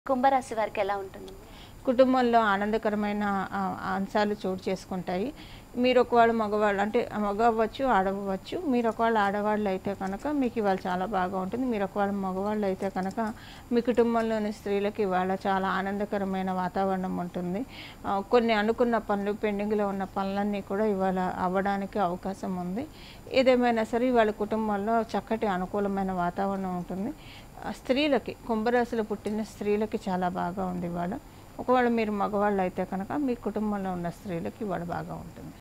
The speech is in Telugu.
కుంభరాశి వారికి ఎలా ఉంటుంది కుటుంబంలో ఆనందకరమైన ఆ, అంశాలు చోటు చేసుకుంటాయి మీరు ఒకవాళ్ళు మగవాళ్ళు అంటే మగ అవ్వచ్చు ఆడవచ్చు మీరు ఒకవాళ్ళు ఆడవాళ్ళు అయితే కనుక మీకు ఇవాళ చాలా బాగా ఉంటుంది మీరు ఒకవాళ్ళు మగవాళ్ళు అయితే కనుక మీ కుటుంబంలోని స్త్రీలకు ఇవాళ చాలా ఆనందకరమైన వాతావరణం ఉంటుంది ఆ, కొన్ని అనుకున్న పనులు పెండింగ్లో ఉన్న పనులన్నీ కూడా ఇవాళ అవ్వడానికి అవకాశం ఉంది ఏదేమైనా సరే ఇవాళ కుటుంబంలో చక్కటి అనుకూలమైన వాతావరణం ఉంటుంది ఆ, స్త్రీలకి కుంభరాశిలో పుట్టిన స్త్రీలకి చాలా బాగా ఉంది ఇవాళ ఒకవేళ మీరు మగవాళ్ళు అయితే కనుక మీ కుటుంబంలో ఉన్న స్త్రీలకి ఇవాళ బాగా ఉంటుంది